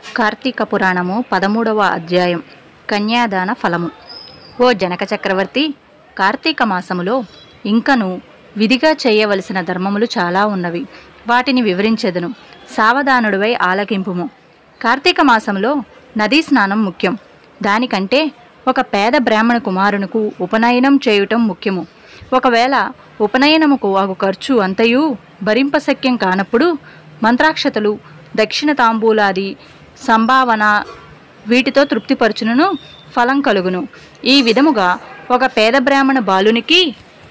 కార్తీక పురాణము పదమూడవ అధ్యాయం కన్యాదాన ఫలము ఓ జనక చక్రవర్తి కార్తీక మాసములో ఇంకను విధిగా చేయవలసిన ధర్మములు చాలా ఉన్నవి వాటిని వివరించెదను సావధానుడివై ఆలకింపుము కార్తీక మాసంలో నదీ స్నానం ముఖ్యం దానికంటే ఒక పేద బ్రాహ్మణ కుమారునికు ఉపనయనం చేయుటం ముఖ్యము ఒకవేళ ఉపనయనముకు అగు ఖర్చు అంతయు భరింపశక్యం కానప్పుడు మంత్రాక్షతలు దక్షిణ తాంబూలాది సంభావన వీటితో తృప్తిపరచును ఫలం కలుగును ఈ విధముగా ఒక పేద బ్రాహ్మణ బాలునికి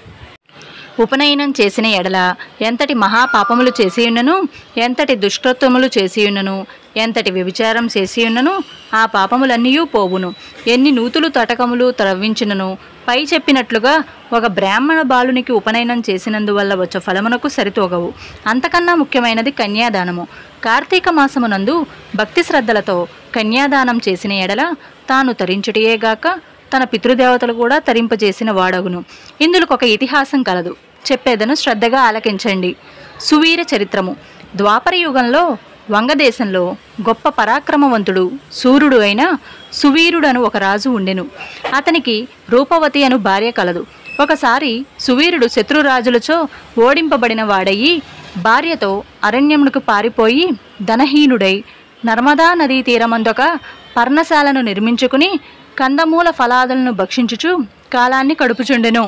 ఉపనయనం చేసిన ఎడల ఎంతటి మహాపాపములు చేసియున్నను ఎంతటి దుష్కృత్వములు చేసియున్నను ఎంతటి వ్యభిచారం చేసియున్నను ఆ పాపములన్నీ పోవును ఎన్ని నూతులు తటకములు త్రవ్వించినను పై చెప్పినట్లుగా ఒక బ్రాహ్మణ బాలునికి ఉపనయనం చేసినందువల్ల వచ్చే ఫలమునకు సరితూగవు అంతకన్నా ముఖ్యమైనది కన్యాదానము కార్తీక మాసమునందు భక్తి శ్రద్ధలతో కన్యాదానం చేసిన ఎడల తాను తరించుటయేగాక తన పితృదేవతలు కూడా తరింపజేసిన వాడగును ఇందులో ఒక ఇతిహాసం కలదు చెప్పేదను శ్రద్ధగా ఆలకించండి సువీర చరిత్రము ద్వాపర యుగంలో వంగదేశంలో గొప్ప పరాక్రమవంతుడు సూర్యుడు అయిన సువీరుడను ఒక రాజు ఉండెను అతనికి రూపవతి అను భార్య కలదు ఒకసారి సువీరుడు శత్రురాజులచో ఓడింపబడిన వాడయి భార్యతో అరణ్యమునకు పారిపోయి ధనహీనుడై నర్మదా నదీ తీరమందొక పర్ణశాలను నిర్మించుకుని కందమూల ఫలాదులను భక్షించుచు కాలాన్ని గడుపుచుండెను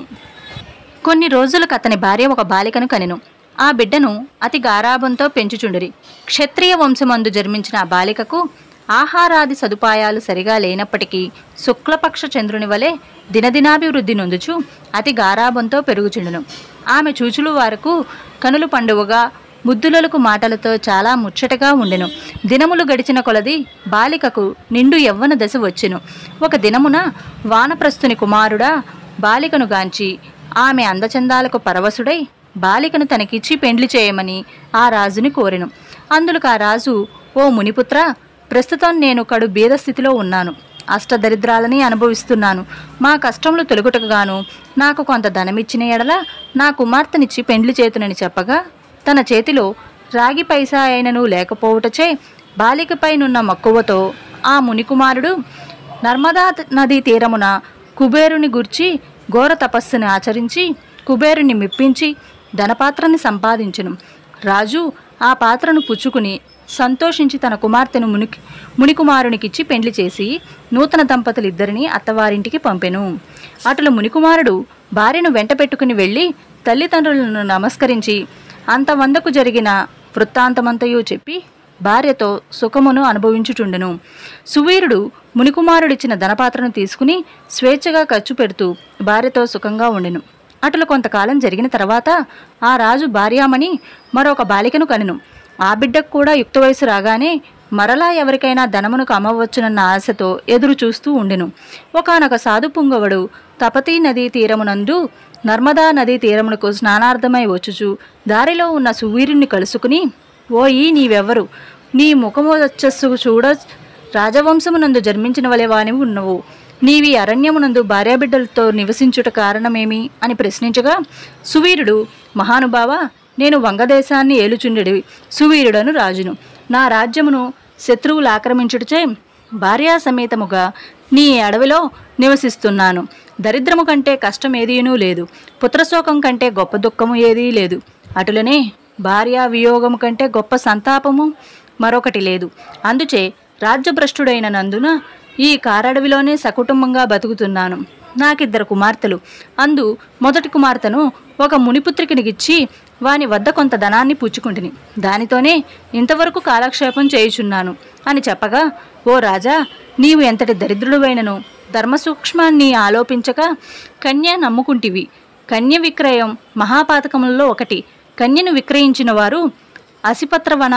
కొన్ని రోజులకు అతని భార్య ఒక బాలికను కనెను ఆ బిడ్డను అతి గారాభంతో పెంచుచుండిరి క్షత్రియ వంశమందు జన్మించిన ఆ బాలికకు ఆహారాది సదుపాయాలు సరిగా లేనప్పటికీ శుక్లపక్ష చంద్రుని వలె దినదినాభివృద్ధి నొందుచు అతి గారాభంతో పెరుగుచుండును ఆమె చూచులు వారకు కనులు పండువగా ముద్దులలకు మాటలతో చాలా ముచ్చటగా ఉండెను దినములు గడిచిన కొలది బాలికకు నిండు యవ్వన దశ వచ్చెను ఒక దినమున వానప్రస్థుని కుమారుడా బాలికను గాంచి ఆమె అందచందాలకు పరవశుడై బాలికను తనకిచ్చి పెండ్లి చేయమని ఆ రాజుని కోరెను అందులకు ఆ రాజు ఓ మునిపుత్ర ప్రస్తుతం నేను కడు బీద స్థితిలో ఉన్నాను అష్టదరిద్రాలని అనుభవిస్తున్నాను మా కష్టములు తొలగుటకు గాను నాకు కొంత ధనమిచ్చిన ఎడల నా కుమార్తెనిచ్చి పెండ్లి చేతునని చెప్పగా తన చేతిలో రాగి పైసా అయినను లేకపోవుటచే బాలికపైనున్న మక్కువతో ఆ మునికుమారుడు నర్మదా నదీ తీరమున కుబేరుని గుర్చి ఘోర తపస్సుని ఆచరించి కుబేరుని మెప్పించి ధనపాత్రని సంపాదించును రాజు ఆ పాత్రను పుచ్చుకుని సంతోషించి తన కుమార్తెను మునికి మునికుమారునికిచ్చి పెండ్లి చేసి నూతన దంపతులిద్దరిని అత్తవారింటికి పంపెను అటుల మునికుమారుడు భార్యను వెంట పెట్టుకుని వెళ్ళి తల్లిదండ్రులను నమస్కరించి అంతవందకు జరిగిన వృత్తాంతమంతయు చెప్పి భార్యతో సుఖమును అనుభవించుచుండెను సువీరుడు మునికుమారుడిచ్చిన ధనపాత్రను తీసుకుని స్వేచ్ఛగా ఖర్చు పెడుతూ భార్యతో సుఖంగా ఉండెను అటులు కొంతకాలం జరిగిన తర్వాత ఆ రాజు భార్యామణి మరొక బాలికను కనెను ఆ బిడ్డకు కూడా యుక్త వయసు రాగానే మరలా ఎవరికైనా ధనమునకు అమ్మవచ్చునన్న ఆశతో ఎదురు చూస్తూ ఉండెను ఒకనొక సాధు పుంగవుడు తపతీ నదీ తీరమునందు నర్మదా నదీ తీరమునకు స్నానార్థమై వచ్చుచు దారిలో ఉన్న సువీరుణ్ణి కలుసుకుని ఓయి నీవెవ్వరు నీ ముఖము వచ్చస్సు చూడ రాజవంశమునందు జన్మించిన వలె వానివి ఉన్నవు నీవి అరణ్యమునందు భార్యాబిడ్డలతో నివసించుట కారణమేమి అని ప్రశ్నించగా సువీరుడు మహానుభావ నేను వంగదేశాన్ని ఏలుచుండెడి సువీరుడను రాజును నా రాజ్యమును శత్రువులు ఆక్రమించుటచే భార్యా సమేతముగా నీ అడవిలో నివసిస్తున్నాను దరిద్రము కంటే కష్టం ఏదీనూ లేదు పుత్రశోకం కంటే గొప్ప దుఃఖము ఏదీ లేదు అటులనే భార్యా వియోగము కంటే గొప్ప సంతాపము మరొకటి లేదు అందుచే రాజ్యభ్రష్టుడైన నందున ఈ కారడవిలోనే సకుటుంబంగా బతుకుతున్నాను నాకిద్దరు కుమార్తెలు అందు మొదటి కుమార్తెను ఒక మునిపుత్రికినికిచ్చి వాని వద్ద కొంత ధనాన్ని పుచ్చుకుంటుని దానితోనే ఇంతవరకు కాలక్షేపం చేయుచున్నాను అని చెప్పగా ఓ రాజా నీవు ఎంతటి దరిద్రుడువైనను ధర్మసూక్ష్మాన్ని ఆలోపించక కన్య నమ్ముకుంటివి కన్య విక్రయం మహాపాతకములలో ఒకటి కన్యను విక్రయించిన వారు అసిపత్రవన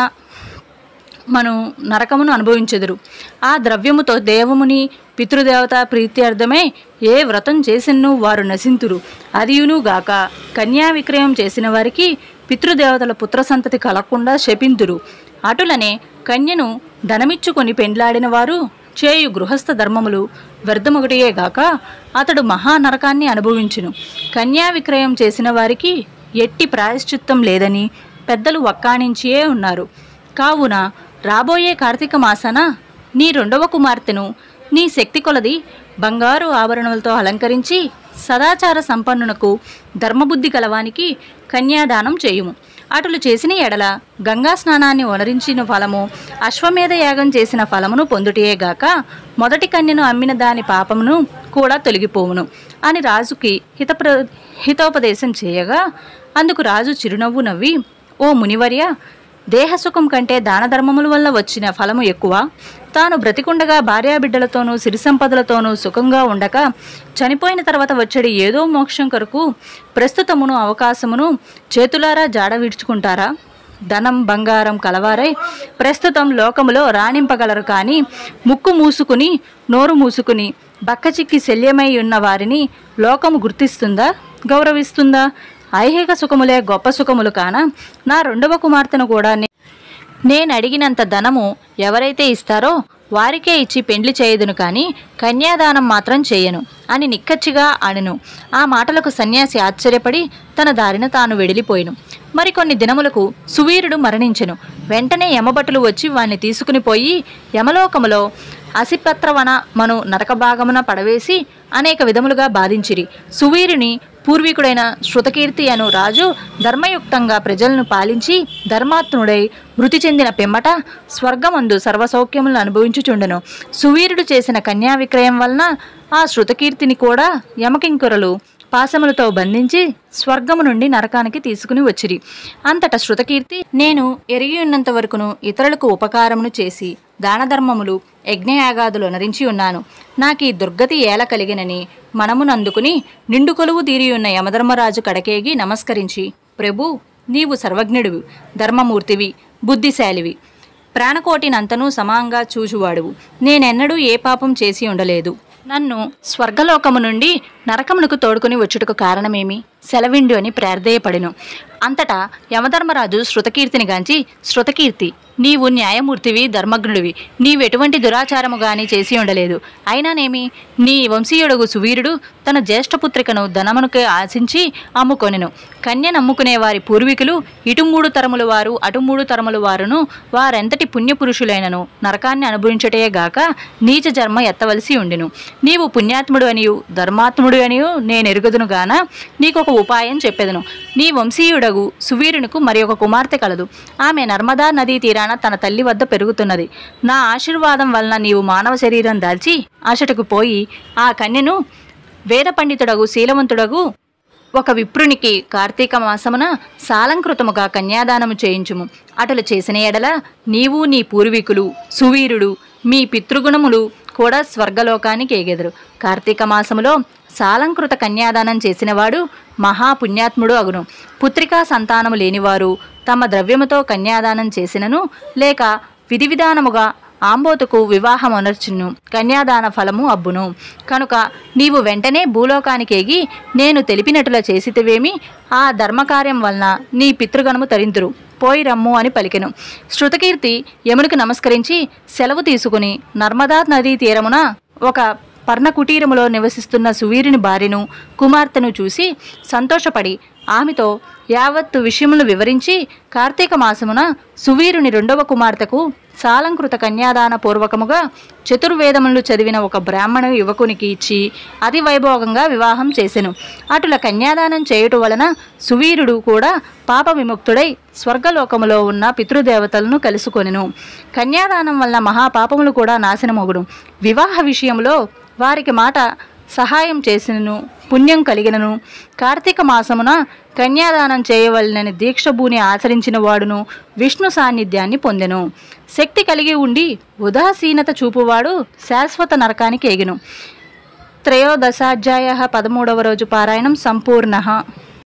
మను నరకమును అనుభవించెదురు ఆ ద్రవ్యముతో దేవముని పితృదేవత ప్రీత్యర్థమే ఏ వ్రతం చేసినను వారు నశింతురు అదియును గాక కన్యా విక్రయం చేసిన వారికి పితృదేవతల పుత్ర సంతతి కలగకుండా శపింతురు అటులనే కన్యను ధనమిచ్చుకొని పెండ్లాడిన వారు చేయు గృహస్థ ధర్మములు వ్యర్థమొకటియే గాక అతడు మహానరకాన్ని అనుభవించును కన్యా విక్రయం చేసిన వారికి ఎట్టి ప్రాయశ్చిత్తం లేదని పెద్దలు వక్కాణించియే ఉన్నారు కావున రాబోయే కార్తీక మాసాన నీ రెండవ కుమార్తెను నీ శక్తి కొలది బంగారు ఆభరణములతో అలంకరించి సదాచార సంపన్నునకు ధర్మబుద్ధి గలవానికి కన్యాదానం చేయుము అటులు చేసిన ఎడల గంగా స్నానాన్ని వనరించిన ఫలము అశ్వమేధ యాగం చేసిన ఫలమును పొందుటయేగాక మొదటి కన్యను అమ్మిన దాని పాపమును కూడా తొలగిపోవును అని రాజుకి హితప్ర హితోపదేశం చేయగా అందుకు రాజు చిరునవ్వు నవ్వి ఓ మునివర్య దేహసుఖం కంటే దాన ధర్మముల వల్ల వచ్చిన ఫలము ఎక్కువ తాను బ్రతికుండగా భార్యాబిడ్డలతోనూ సిరి సంపదలతోనూ సుఖంగా ఉండక చనిపోయిన తర్వాత వచ్చేది ఏదో మోక్షం కొరకు ప్రస్తుతమును అవకాశమును చేతులారా జాడ విడుచుకుంటారా ధనం బంగారం కలవారై ప్రస్తుతం లోకములో రాణింపగలరు కానీ ముక్కు మూసుకుని నోరు మూసుకుని బక్కచిక్కి శల్యమై ఉన్న వారిని లోకము గుర్తిస్తుందా గౌరవిస్తుందా ఐహిక సుఖములే గొప్ప సుఖములు కాన నా రెండవ కుమార్తెను కూడా నే- నేను అడిగినంత ధనము ఎవరైతే ఇస్తారో వారికే ఇచ్చి పెండ్లి చేయదును కానీ కన్యాదానం మాత్రం చేయను అని నిక్కచ్చిగా అనెను ఆ మాటలకు సన్యాసి ఆశ్చర్యపడి తన దారిన తాను వెడిలిపోయిను మరికొన్ని దినములకు సువీరుడు మరణించెను వెంటనే యమభటులు వచ్చి వాణ్ణి తీసుకుని పోయి యమలోకములో అసిపత్రవన మను నరకభాగమున పడవేసి అనేక విధములుగా బాధించిరి సువీరుని పూర్వీకుడైన శృతకీర్తి అను రాజు ధర్మయుక్తంగా ప్రజలను పాలించి ధర్మాత్ముడై మృతి చెందిన పిమ్మట స్వర్గమందు సర్వసౌఖ్యములను అనుభవించుచుండెను సువీరుడు చేసిన కన్యా విక్రయం వలన ఆ శృతకీర్తిని కూడా యమకింకురలు పాశములతో బంధించి స్వర్గము నుండి నరకానికి తీసుకుని వచ్చిరి అంతటా శృతకీర్తి నేను ఎరిగి ఉన్నంత వరకును ఇతరులకు ఉపకారమును చేసి దానధర్మములు యజ్ఞయాగాదులు నరించి ఉన్నాను నాకు ఈ దుర్గతి ఏల కలిగినని మనమునందుకుని నిండు కొలువు తీరియున్న యమధర్మరాజు కడకేగి నమస్కరించి ప్రభు నీవు సర్వజ్ఞుడివి ధర్మమూర్తివి బుద్ధిశాలివి ప్రాణకోటినంతనూ సమాంగా చూచువాడువు నేనెన్నడూ ఏ పాపం చేసి ఉండలేదు నన్ను స్వర్గలోకము నుండి నరకమునకు తోడుకుని వచ్చుటకు కారణమేమి సెలవిండు అని ప్రార్థేయపడిను అంతటా యమధర్మరాజు శృతకీర్తిని గాంచి శృతకీర్తి నీవు న్యాయమూర్తివి ధర్మజ్ఞుడివి నీవెటువంటి దురాచారము గాని చేసి ఉండలేదు అయినానేమి నీ వంశీయుడుగు సువీరుడు తన జ్యేష్ఠపుత్రికను ధనమునకు ఆశించి అమ్ముకొనెను కన్య నమ్ముకునే వారి పూర్వీకులు ఇటు మూడు తరముల వారు అటు మూడు తరముల వారును వారెంతటి పుణ్యపురుషులైనను నరకాన్ని అనుభవించటే గాక నీచ జన్మ ఎత్తవలసి ఉండెను నీవు పుణ్యాత్ముడు అనియు ధర్మాత్ముడు అనియు నేను ఎరుగుదును గాన నీకొక ఉపాయం చెప్పెదను నీ వంశీయుడగు సువీరునికు మరి ఒక కుమార్తె కలదు ఆమె నర్మదా నదీ తీరాన తన తల్లి వద్ద పెరుగుతున్నది నా ఆశీర్వాదం వలన నీవు మానవ శరీరం దాల్చి అచటకు పోయి ఆ కన్యను వేద పండితుడగు శీలవంతుడగు ఒక విప్రునికి కార్తీక మాసమున సాలంకృతముగా కన్యాదానము చేయించుము అటులు చేసిన ఎడల నీవు నీ పూర్వీకులు సువీరుడు మీ పితృగుణములు కూడా స్వర్గలోకానికి ఎగెదరు కార్తీక మాసములో సాలంకృత కన్యాదానం చేసినవాడు మహాపుణ్యాత్ముడు అగును పుత్రికా సంతానము లేనివారు తమ ద్రవ్యముతో కన్యాదానం చేసినను లేక విధి విధానముగా ఆంబోతుకు వివాహం అనర్చును కన్యాదాన ఫలము అబ్బును కనుక నీవు వెంటనే భూలోకానికి ఎగి నేను తెలిపినట్ల చేసితివేమి ఆ ధర్మకార్యం వలన నీ పితృగణము తరింతురు పోయి రమ్ము అని పలికెను శృతకీర్తి యమునికి నమస్కరించి సెలవు తీసుకుని నర్మదా నదీ తీరమున ఒక పర్ణ కుటీరములో నివసిస్తున్న సువీరుని భార్యను కుమార్తెను చూసి సంతోషపడి ఆమెతో యావత్తు విషయములు వివరించి కార్తీక మాసమున సువీరుని రెండవ కుమార్తెకు సాలంకృత కన్యాదాన పూర్వకముగా చతుర్వేదములు చదివిన ఒక బ్రాహ్మణ యువకునికి ఇచ్చి అతి వైభోగంగా వివాహం చేసెను అటుల కన్యాదానం చేయుట వలన సువీరుడు కూడా పాప విముక్తుడై స్వర్గలోకములో ఉన్న పితృదేవతలను కలుసుకొనెను కన్యాదానం వలన మహాపాపములు కూడా నాశనమగుడు వివాహ విషయంలో వారికి మాట సహాయం చేసినను పుణ్యం కలిగినను కార్తీక మాసమున కన్యాదానం చేయవలనని దీక్షభూని ఆచరించిన వాడును విష్ణు సాన్నిధ్యాన్ని పొందెను శక్తి కలిగి ఉండి ఉదాసీనత చూపువాడు శాశ్వత నరకానికి ఎగిను త్రయోదశాధ్యాయ పదమూడవ రోజు పారాయణం సంపూర్ణ